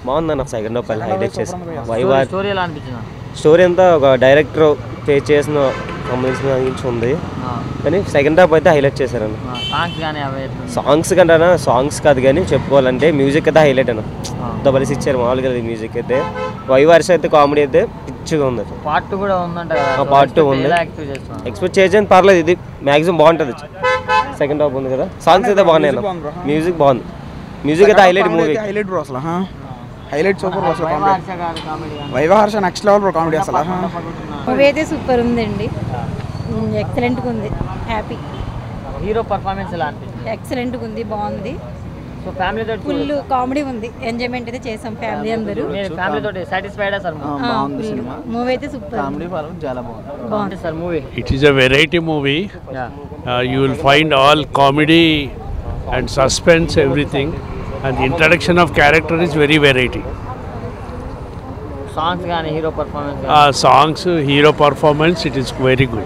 బాగుందన్న second half highlight చేసి వైవార్ story ఎలా అనిపించింది స్టోరీ అంతా ఒక డైరెక్టర్ ఫేస్ చేసిన సంబంధించిన దాని గురించి ఉంది ఆ, కానీ సెకండ్ హాఫ్ అయితే హైలైట్ చేశారన్న ఆ, సాంగ్స్ కానీ అవి ఎట్లుంది? సాంగ్స్ కంటే సాంగ్స్ కాదు కానీ చెప్పుకోవాలంటే మ్యూజిక్ అయితే హైలైట్ అన్న ఆ. డబల్స్ ఇచ్చారు మామూలుగా మ్యూజిక్ అయితే వైవార్స్ అయితే కామెడీ అయితే పిచ్చిగా ఉంది పార్ట్ టూ కూడా ఉందంట కదా ఆ, part two ఉంది. ఎలా యాక్టివ్ చేస్తున్నాను ఎక్స్పెక్ట్ చేయని పర్లేదు ఇది మ్యాక్సిమం బాగుంటుంది సెకండ్ హాఫ్ ఉంది కదా సాంగ్స్ అయితే బాగున్నాయి అన్న మ్యూజిక్ బాగుంది మ్యూజిక్ అయితే హైలైట్ మూవీ హైలైట్ బ్రో అసలు హైలైట్ సూపర్ అసలు కామెడీ హర్ష గారు కామెడీ కానీ Viva Harsha next level bro comedy అసలు హా. మూవీ అయితే సూపర్ ఉందండి ఎక్సలెంట్గా ఉంది హ్యాపీ హీరో పర్ఫార్మెన్స్ ఎలా అనిపించింది ఎక్సలెంట్గా ఉంది బాగుంది సో ఫ్యామిలీ తోటి ఫుల్ కామెడీ ఉంది ఎంజాయ్మెంట్ అయితే చేసాం ఫ్యామిలీ అందరూ మీరు ఫ్యామిలీ తోటి సాటిస్ఫైడ్ సార్ మూవీ అయితే సూపర్ చాలా బాగుంది బాగుంది sir movie It is a variety movie. Yeah Uh, you will find all comedy and suspense, everything. And the introduction of character is very variety. Songs కానీ hero performance Uh, songs, hero performance, it is very good.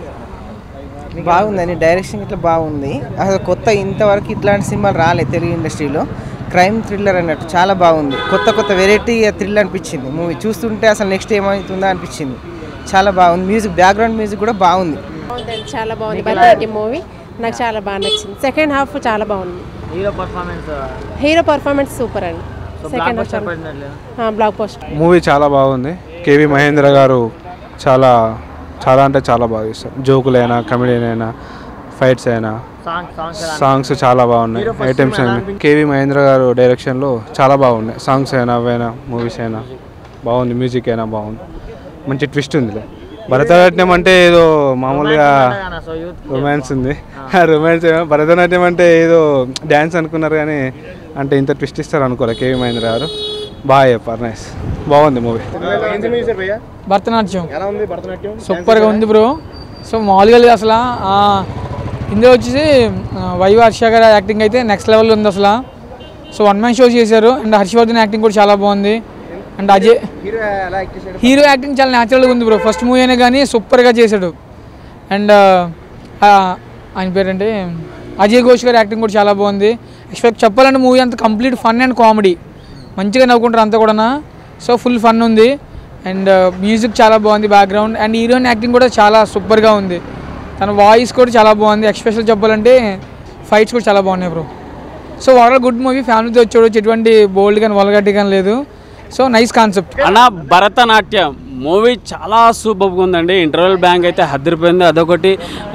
బాగుందండి direction ఇట్లా బాగుంది అసలు కొత్త ఇంతవరకు ఇట్లాంటి సినిమాలు రాలేదు తెలుగు ఇండస్ట్రీలో క్రైమ్ థ్రిల్లర్ అన్నట్టు చాలా బాగుంది కొత్త కొత్త వెరైటీ థ్రిల్ అనిపించింది మూవీ చూస్తుంటే అసలు నెక్స్ట్ ఏమవుతుందా అనిపించింది చాలా బాగుంది మ్యూజిక్ బ్యాక్గ్రౌండ్ మ్యూజిక్ కూడా బాగుంది బాగుందండి చాలా బాగుంది భరతనాట్యం మూవీ నాకు చాలా బాగా నచ్చింది సెకండ్ హాఫ్ చాలా బాగుంది hero performance hero performance super అండి so second block half buster పడినట్లేదు బ్లాక్ పోస్ట్ మూవీ చాలా బాగుంది కేవి మహేంద్ర గారు చాలా చాలా అంటే చాలా బాగా చేస్తారు జోకులైనా కమెడియన్ అయినా ఫైట్స్ అయినా సాంగ్ సాంగ్స్ ఎలా సాంగ్స్ చాలా బాగున్నాయి Hero first ఐటమ్స్ film ఎలా అయినా కేవి మహేంద్ర గారు డైరెక్షన్లో చాలా బాగున్నాయి సాంగ్స్ అయినా అవైనా మూవీస్ అయినా బాగుంది మ్యూజిక్ అయినా బాగుంది మంచి ట్విస్ట్ ఉంది భరతనాట్యం అంటే ఏదో మామూలుగా అనిపించింది సో యూత్ రొమాన్స్ ఉంది రొమాన్స్ భరతనాట్యం అంటే ఏదో డ్యాన్స్ అనుకున్నారు కానీ అంటే ఇంత ట్విస్ట్ ఇస్తారు అనుకోలే కేవి మహేంద్ర గారు బాగా చెప్పారు నైస్ బాగుంది మూవీ భరతనాట్యం ఎలా ఉంది భరతనాట్యం సూపర్గా ఉంది బ్రో సో మామూలుగా లేదు అసలు ఆ, ఇందులో వచ్చేసి ఆ, వైవి హర్ష గారి యాక్టింగ్ అయితే నెక్స్ట్ లెవెల్ ఉంది అసలు సో వన్ మ్యాన్ షో చేశారు అండ్ హర్షవర్ధన్ యాక్టింగ్ కూడా చాలా బాగుంది అండ్ అజయ్ హీరో ఎలా యాక్ట్ చేశాడు హీరో యాక్టింగ్ చాలా న్యాచురల్గా ఉంది బ్రో ఫస్ట్ మూవీ అయినా కానీ సూపర్గా చేశాడు అండ్ ఆయన పేరంటే అజయ్ ఘోష్ గారి యాక్టింగ్ కూడా చాలా బాగుంది ఎక్స్పెక్ట్ చెప్పాలంటే మూవీ అంతా కంప్లీట్ ఫన్ అండ్ కామెడీ మంచిగా నవ్వుకుంటారు అంతా కూడా సో ఫుల్ ఫన్ ఉంది అండ్ మ్యూజిక్ చాలా బాగుంది బ్యాక్గ్రౌండ్ అండ్ హీరోయిన్ యాక్టింగ్ కూడా చాలా సూపర్గా ఉంది తన వాయిస్ కూడా చాలా బాగుంది ఎక్స్పెషల్ చెప్పాలంటే ఫైట్స్ కూడా చాలా బాగున్నాయి bro so overall good movie ఫ్యామిలీతో వచ్చి చూడొచ్చు ఎటువంటి బోల్డ్ కానీ వల్గట్టి కానీ లేదు సో నైస్ కాన్సెప్ట్ అన్న భరతనాట్యం మూవీ చాలా సూపర్గా ఉందండి ఇంటర్వెల్ బ్యాంక్ అయితే హద్దిరిపోయింది అదొకటి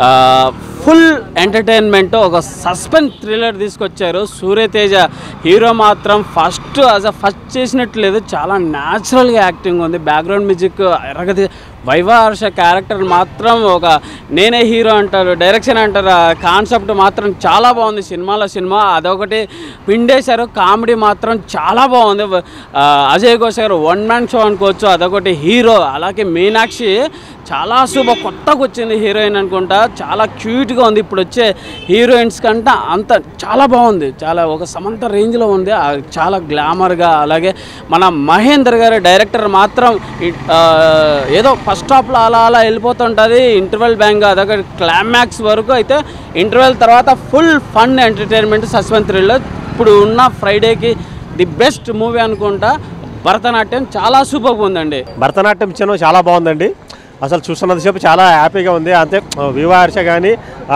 ఫుల్ ఎంటర్టైన్మెంట్ ఒక సస్పెన్స్ థ్రిల్లర్ తీసుకొచ్చారు సూర్యతేజ హీరో మాత్రం ఫస్ట్ యాజ్ అ ఫస్ట్ చేసినట్టు లేదు చాలా న్యాచురల్గా యాక్టింగ్ ఉంది బ్యాక్గ్రౌండ్ మ్యూజిక్ ఎరగది వైవాహర్ష క్యారెక్టర్ మాత్రం ఒక నేనే హీరో అంటారు డైరెక్షన్ అంటారు ఆ కాన్సెప్ట్ మాత్రం చాలా బాగుంది సినిమాలో సినిమా అదొకటి పిండేశారు కామెడీ మాత్రం చాలా బాగుంది ఆ, అజయ్ ఘోష్ గారు వన్ మ్యాన్ షో అనుకోవచ్చు అదొకటి హీరో అలాగే మీనాక్షి చాలా సూపర్ కొత్తగా వచ్చింది హీరోయిన్ అనుకుంటా చాలా క్యూట్గా ఉంది ఇప్పుడు వచ్చే హీరోయిన్స్ కంటే అంత చాలా బాగుంది చాలా ఒక సమంత రేంజ్లో ఉంది ఆ, చాలా గ్లామర్గా అలాగే మన మహేందర్ గారి డైరెక్టర్ మాత్రం ఇ- ఆ, ఏదో ఫస్ట్ హాఫ్లో అలా అలా వెళ్ళిపోతుంటుంది ఇంటర్వెల్ బ్యాంక్ అదొక క్లైమాక్స్ వరకు అయితే ఇంటర్వెల్ తర్వాత full fun entertainment suspense thriller ఇప్పుడు ఉన్న ఫ్రైడేకి ది బెస్ట్ మూవీ అనుకుంటా భరతనాట్యం చాలా సూపర్గా ఉందండి భరతనాట్యం చిన్న చాలా బాగుందండి అసలు చూస్తున్నంతసేపు చాలా హ్యాపీగా ఉంది అంతే వివా హర్ష కానీ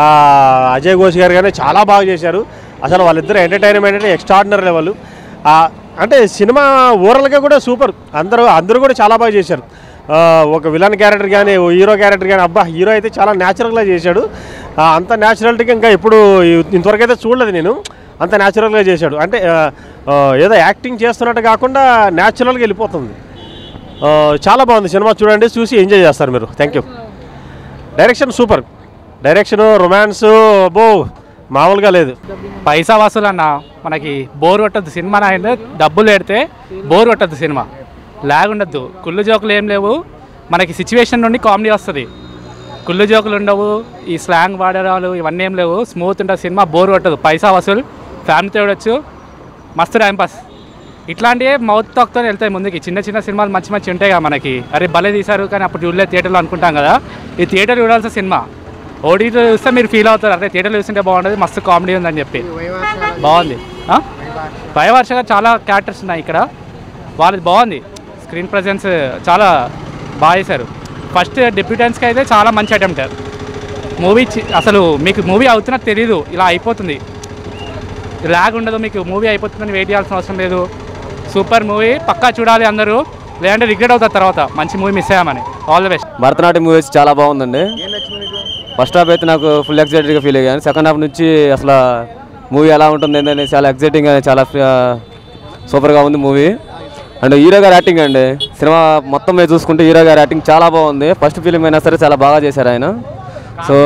అజయ్ ఘోష్ గారు కానీ చాలా బాగా చేశారు అసలు వాళ్ళిద్దరు ఎంటర్టైన్మెంట్ అంటే ఎక్స్ట్రాడినరీ లెవెల్ అంటే సినిమా ఓవరాల్గా కూడా సూపర్ అందరూ అందరూ కూడా చాలా బాగా చేశారు ఆ, ఒక విలన్ క్యారెక్టర్ కానీ ఓ హీరో క్యారెక్టర్ కానీ అబ్బా హీరో అయితే చాలా న్యాచురల్గా చేశాడు ఆ, అంత న్యాచురాలిటీగా ఇంకా ఇప్పుడు ఇంతవరకు అయితే చూడలేదు నేను అంత న్యాచురల్గా చేశాడు అంటే ఆ, ఆ, ఏదో యాక్టింగ్ చేస్తున్నట్టు కాకుండా న్యాచురల్గా వెళ్ళిపోతుంది ఆ, చాలా బాగుంది సినిమా చూడండి చూసి ఎంజాయ్ చేస్తారు మీరు thank you direction super direction romance బో మామూలుగా లేదు పైసా వసూలు అన్న మనకి బోర్ కొట్టద్దు సినిమా అయితే డబ్బులు పెడితే బోర్ కొట్టద్దు సినిమా లాగ్ ఉండద్దు కుళ్ళు జోకులు ఏం లేవు మనకి సిచ్యువేషన్ నుండి కామెడీ వస్తుంది కుళ్ళు జోకులు ఉండవు ఈ స్లాంగ్ వాడరాలు ఇవన్నీ ఏం లేవు స్మూత్ ఉంటుంది సినిమా బోర్ కొట్టదు పైసా వసూలు ఫ్యామిలీతో చూడొచ్చు మస్తు టైం పాస్ ఇట్లాంటివే మౌత్ టాక్తో వెళ్తాయి ముందుకి చిన్న చిన్న సినిమాలు మంచి మంచి ఉంటాయి కదా మనకి అరే భలే తీశారు కానీ అప్పుడు చూడలేదు థియేటర్లో అనుకుంటాం కదా ఈ థియేటర్ చూడాల్సిన సినిమా ఓటీటీలో చూస్తే మీరు ఫీల్ అవుతారు అరే థియేటర్లో చూస్తుంటే బాగుంటుంది మస్తు కామెడీ ఉందని చెప్పి బాగుంది భయవర్షగా చాలా క్యారెక్టర్స్ ఉన్నాయి ఇక్కడ వాళ్ళది బాగుంది స్క్రీన్ ప్రజెన్స్ చాలా బాగా చేశారు ఫస్ట్ డెబ్యూటెన్స్కి అయితే చాలా మంచి అటెంప్ట్ మూవీ అసలు మీకు మూవీ అవుతున్నట్టు తెలీదు ఇలా అయిపోతుంది లాగ్ ఉండదు మీకు మూవీ అయిపోతుందని వెయిట్ చేయాల్సిన అవసరం లేదు సూపర్ మూవీ పక్కా చూడాలి అందరూ లేదంటే రిగ్రెట్ అవుతారు తర్వాత మంచి మూవీ మిస్ అయ్యామని all the best Bharatanatyam movies చాలా బాగుందండి ఫస్ట్ హాఫ్ అయితే నాకు ఫుల్ ఎక్సైటెడ్గా ఫీల్ అయ్యాను సెకండ్ హాఫ్ నుంచి అసలు మూవీ ఎలా ఉంటుంది ఏంటని చాలా ఎక్సైటింగ్గా చాలా సూపర్గా ఉంది మూవీ అండ్ హీరో గారి యాక్టింగ్ అండి సినిమా మొత్తం మీద చూసుకుంటే హీరో గారి యాక్టింగ్ చాలా బాగుంది ఫస్ట్ ఫిలిం అయినా సరే చాలా బాగా చేశారు ఆయన సో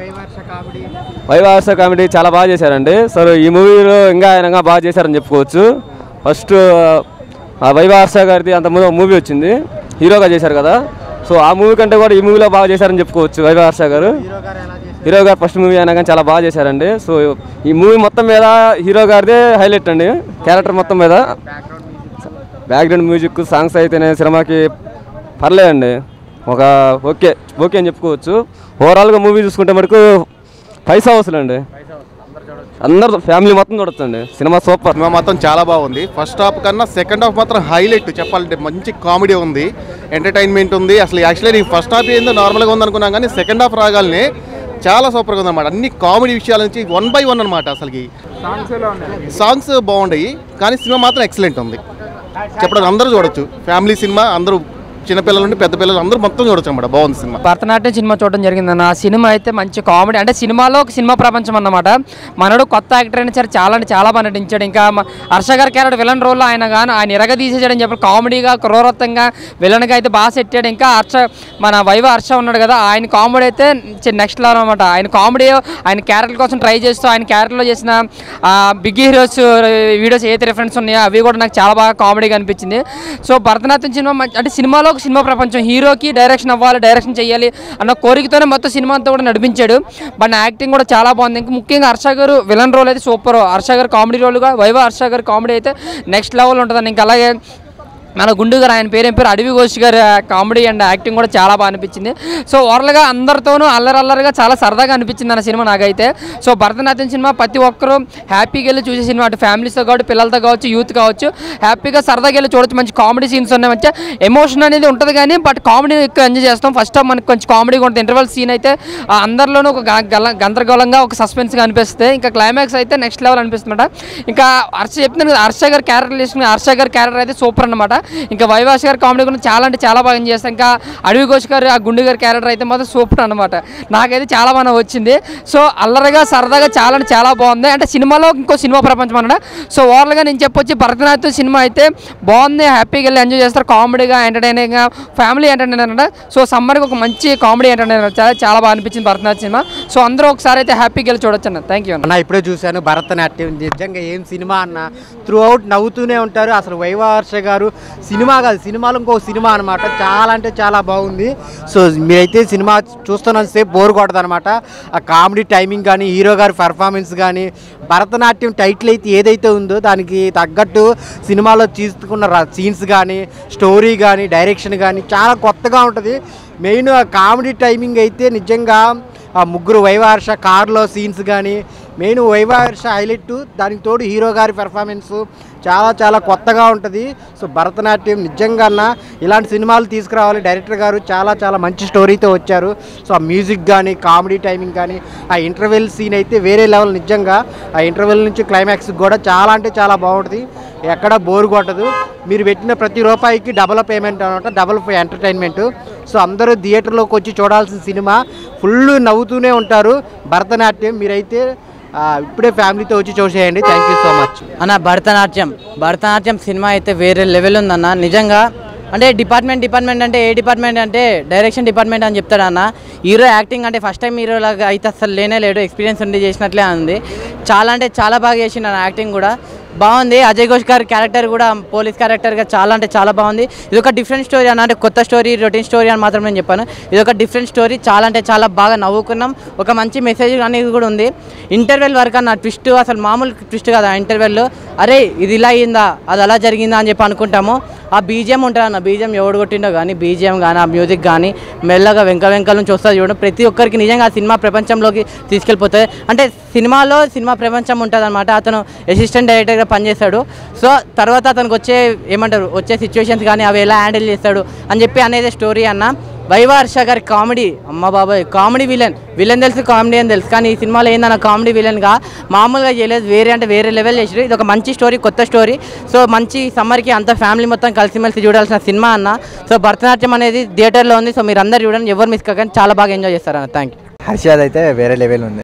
వైవాస కామెడీ చాలా బాగా చేశారండి సో ఈ మూవీలో ఇంకా ఆయన ఇంకా బాగా చేశారని చెప్పుకోవచ్చు ఫస్ట్ వైవాస గారిది అంత ముందు మూవీ వచ్చింది హీరోగా చేశారు కదా సో ఆ మూవీ కంటే కూడా ఈ మూవీలో బాగా చేశారని చెప్పుకోవచ్చు వైవాస గారు హీరో గారు ఫస్ట్ మూవీ అయినా కానీ చాలా బాగా చేశారండి సో ఈ మూవీ మొత్తం మీద హీరో గారిదే హైలైట్ అండి క్యారెక్టర్ మొత్తం మీద బ్యాక్గ్రౌండ్ మ్యూజిక్ సాంగ్స్ అయితేనే సినిమాకి పర్లేదండి ఒక ఓకే ఓకే అని చెప్పుకోవచ్చు ఓవరాల్గా మూవీ చూసుకుంటే మటుకు పైసా వసూలండి అందరు ఫ్యామిలీ మొత్తం చూడొచ్చండి సినిమా సూపర్ సినిమా మాత్రం చాలా బాగుంది ఫస్ట్ హాఫ్ కన్నా సెకండ్ హాఫ్ మాత్రం హైలైట్ చెప్పాలంటే మంచి కామెడీ ఉంది ఎంటర్టైన్మెంట్ ఉంది అసలు యాక్చువల్లీ ఈ ఫస్ట్ హాఫ్ ఏందో నార్మల్గా ఉంది అనుకున్నాం కానీ సెకండ్ హాఫ్ రాగానే చాలా సూపర్గా ఉందన్నమాట అన్ని కామెడీ విషయాల నుంచి వన్ బై వన్ అనమాట అసలుకి సాంగ్స్ బాగున్నాయి కానీ సినిమా మాత్రం ఎక్సలెంట్ ఉంది చెప్పడం అందరూ చూడొచ్చు ఫ్యామిలీ సినిమా అందరూ చిన్నపిల్లల నుండి పెద్ద పిల్లలు అందరూ మొత్తం చూడొచ్చు అన్నమాట బాగుంది సినిమా భరతనాట్యం సినిమా చూడడం జరిగిందన్న ఆ సినిమా అయితే మంచి కామెడీ అంటే సినిమాలో ఒక సినిమా ప్రపంచం అన్నమాట మనడు కొత్త యాక్టర్ అయినా సరే చాలా అంటే చాలా బాగా నటించాడు ఇంకా మ- హర్ష గారి క్యారెక్టర్ విలన్ రోల్లో ఆయన కానీ ఆయన ఇరగ తీసేసాడని చెప్పి కామెడీగా క్రూరత్వంగా విలన్గా అయితే బాగా సెట్ అయ్యాడు ఇంకా హర్ష మన వైవ హర్ష ఉన్నాడు కదా ఆయన కామెడీ అయితే నెక్స్ట్ లెవెల్ అనమాట ఆయన కామెడీ ఆయన క్యారెక్టర్ కోసం ట్రై చేస్తూ ఆయన క్యారెక్టర్లో చేసిన బిగ్ హీరోస్ వీడియోస్ ఏదైతే రిఫరెన్స్ ఉన్నాయో అవి కూడా నాకు చాలా బాగా కామెడీగా అనిపించింది సో భరతనాట్యం సినిమా మంచి- అంటే సినిమాలో ఒక సినిమా ప్రపంచం హీరోకి డైరెక్షన్ అవ్వాలి డైరెక్షన్ చేయాలి అన్న కోరికతోనే మొత్తం సినిమా అంతా కూడా నడిపించాడు బట్ నా యాక్టింగ్ కూడా చాలా బాగుంది ఇంకా ముఖ్యంగా హర్ష గారు విలన్ రోల్ అయితే సూపర్ హర్ష గారు కామెడీ రోల్గా వైవ హర్ష గారు కామెడీ అయితే నెక్స్ట్ లెవెల్ ఉంటుందండి ఇంకా అలాగే మన గుండు గారు ఆయన పేరు ఏం పేరు అడవి ఘోష్ గారి కామెడీ అండ్ యాక్టింగ్ కూడా చాలా బాగా అనిపించింది సో ఓవరాల్గా అందరితోనూ అల్లరి అల్లరిగా చాలా సరదాగా అనిపించింది అన్న సినిమా నాకైతే సో భరతనాట్యం సినిమా ప్రతి ఒక్కరూ హ్యాపీగా వెళ్ళి చూసే సినిమా అటు ఫ్యామిలీస్తో కావచ్చు పిల్లలతో కావచ్చు యూత్ కావచ్చు హ్యాపీగా సరదాగా వెళ్ళి చూడొచ్చు మంచి కామెడీ సీన్స్ ఉన్నాయి మంచి ఎమోషన్ అనేది ఉంటుంది కానీ బట్ కామెడీ ఎక్కువ ఎంజాయ్ చేస్తాం ఫస్ట్ హాఫ్ మనకి కొంచెం కామెడీగా ఉంటుంది ఇంటర్వల్ సీన్ అయితే ఆ, అందరిలోనూ ఒక గ- గల- గందరగోళంగా ఒక సస్పెన్స్గా అనిపిస్తుంది ఇంకా క్లైమాక్స్ అయితే నెక్స్ట్ లెవెల్ అనిపిస్తుందట ఇంకా హర్ష చెప్తున్నాను కదా హర్ష గారి క్యారెక్టర్ తీసుకుని హర్ష గారి క్యారెక్టర్ అయితే సూపర్ అనమాట ఇంకా వైవాస్ గారి కామెడీ కూడా చాలా అంటే చాలా బాగా చేస్తాం ఇంకా అడవి ఘోష్ గారు ఆ గుండు గారి క్యారెక్టర్ అయితే మాత్రం సూపర్ అనమాట నాకైతే చాలా బాగా వచ్చింది సో అల్లరిగా సరదాగా చాలా అంటే చాలా బాగుంది అంటే సినిమాలో ఇంకో సినిమా ప్రపంచం అన్నమాట సో ఓవర్గా నేను చెప్పొచ్చి భరతనాట్యం సినిమా అయితే బాగుంది హ్యాపీగా వెళ్ళి ఎంజాయ్ చేస్తారు కామెడీగా ఎంటర్టైనింగ్గా ఫ్యామిలీ ఎంటర్టైనర్ అనమాట సో సమ్మర్కి ఒక మంచి కామెడీ ఎంటర్టైనర్ చాలా చాలా బాగా అనిపించింది భరతనాట్యం సినిమా సో అందరూ ఒకసారి అయితే హ్యాపీగా వెళ్ళి చూడొచ్చు అన్న థ్యాంక్ యూ అన్న ఇప్పుడే చూశాను భరతనాట్యం నిజంగా ఏం సినిమా అన్న త్రూ అవుట్ నవ్వుతూనే ఉంటారు అసలు వైవార్ష గారు సినిమా కాదు సినిమాలో ఇంకో సినిమా అనమాట చాలా అంటే చాలా బాగుంది సో మీరైతే సినిమా చూస్తున్నంత సేపు బోర్ కొట్టదు అనమాట ఆ కామెడీ టైమింగ్ కానీ హీరో గారి పర్ఫార్మెన్స్ కానీ భరతనాట్యం టైటిల్ అయితే ఏదైతే ఉందో దానికి తగ్గట్టు సినిమాలో తీసుకున్న సీన్స్ కానీ స్టోరీ కానీ డైరెక్షన్ కానీ చాలా కొత్తగా ఉంటుంది మెయిన్ ఆ కామెడీ టైమింగ్ అయితే నిజంగా ఆ ముగ్గురు వైవార్ష కార్లో సీన్స్ కానీ మెయిన్ వైవార్ష హైలైట్ దానికి తోడు హీరో గారి పెర్ఫార్మెన్స్ చాలా చాలా కొత్తగా ఉంటుంది సో భరతనాట్యం నిజంగా అన్న ఇలాంటి సినిమాలు తీసుకురావాలి డైరెక్టర్ గారు చాలా చాలా మంచి స్టోరీతో వచ్చారు సో ఆ మ్యూజిక్ కానీ కామెడీ టైమింగ్ కానీ ఆ ఇంటర్వెల్ సీన్ అయితే వేరే లెవెల్ నిజంగా ఆ ఇంటర్వెల్ నుంచి క్లైమాక్స్ కూడా చాలా అంటే చాలా బాగుంటుంది ఎక్కడ బోర్ కొట్టదు మీరు పెట్టిన ప్రతి రూపాయికి డబల్ పేమెంట్ అనమాట డబల్ ఎంటర్టైన్మెంట్ సో అందరూ థియేటర్లోకి వచ్చి చూడాల్సిన సినిమా ఫుల్ నవ్వుతూనే ఉంటారు భరతనాట్యం మీరైతే ఆ, ఇప్పుడే ఫ్యామిలీతో వచ్చి చూసేయండి థ్యాంక్ యూ సో మచ్ అన్న భరతనాట్యం భరతనాట్యం సినిమా అయితే వేరే లెవెల్ ఉందన్న నిజంగా అంటే డిపార్ట్మెంట్ డిపార్ట్మెంట్ అంటే ఏ డిపార్ట్మెంట్ అంటే డైరెక్షన్ డిపార్ట్మెంట్ అని చెప్తాడు అన్న హీరో యాక్టింగ్ అంటే ఫస్ట్ టైం హీరో లాగా అయితే అసలు లేనే లేడు ఎక్స్పీరియన్స్ ఉండి చేసినట్లే ఉంది చాలా అంటే చాలా బాగా చేసిండు అన్న యాక్టింగ్ కూడా బాగుంది అజయ్ ఘోష్ గారి క్యారెక్టర్ కూడా పోలీస్ క్యారెక్టర్గా చాలా అంటే చాలా బాగుంది ఇది ఒక డిఫరెంట్ స్టోరీ అన్న అంటే కొత్త స్టోరీ రొటీన్ స్టోరీ అని మాత్రం నేను చెప్పాను ఇది ఒక డిఫరెంట్ స్టోరీ చాలా అంటే చాలా బాగా నవ్వుకున్నాం ఒక మంచి మెసేజ్ అనేది కూడా ఉంది ఇంటర్వెల్ వరకు అన్న ట్విస్ట్ అసలు మామూలు ట్విస్ట్ కదా ఇంటర్వెల్లో అరే ఇది ఇలా అయిందా అది అలా జరిగిందా అని చెప్పి అనుకుంటాము ఆ బీజిఎం ఉంటుంది అన్న బీజిఎం ఎవడు కొట్టిండో కానీ బీజిఎం కానీ ఆ మ్యూజిక్ కానీ మెల్లగా వెంక వెంకల నుంచి వస్తుంది చూడడం ప్రతి ఒక్కరికి నిజంగా ఆ సినిమా ప్రపంచంలోకి తీసుకెళ్ళిపోతుంది అంటే సినిమాలో సినిమా ప్రపంచం ఉంటుంది అనమాట అతను అసిస్టెంట్ డైరెక్టర్గా పనిచేస్తాడు సో తర్వాత అతనికి వచ్చే ఏమంటారు వచ్చే సిచ్యువేషన్స్ కానీ అవి ఎలా హ్యాండిల్ చేస్తాడు అని చెప్పి అనేది స్టోరీ అన్న వైవార్ష గారి కామెడీ అమ్మ బాబాయ్ కామెడీ విలన్ విలన్ తెలుసు కామెడీ అని తెలుసు కానీ ఈ సినిమాలో ఏందన్న కామెడీ విలన్గా మామూలుగా చేయలేదు వేరే అంటే వేరే లెవెల్ చేసారు ఇది ఒక మంచి స్టోరీ కొత్త స్టోరీ సో మంచి సమ్మర్కి అంత ఫ్యామిలీ మొత్తం కలిసిమెలిసి చూడాల్సిన సినిమా అన్న సో భరతనాట్యం అనేది థియేటర్లో ఉంది సో మీరు అందరు చూడండి ఎవరు మిస్ కాకండి చాలా బాగా ఎంజాయ్ చేస్తారన్న థ్యాంక్ యూ హర్షద్ అయితే వేరే లెవెల్ ఉంది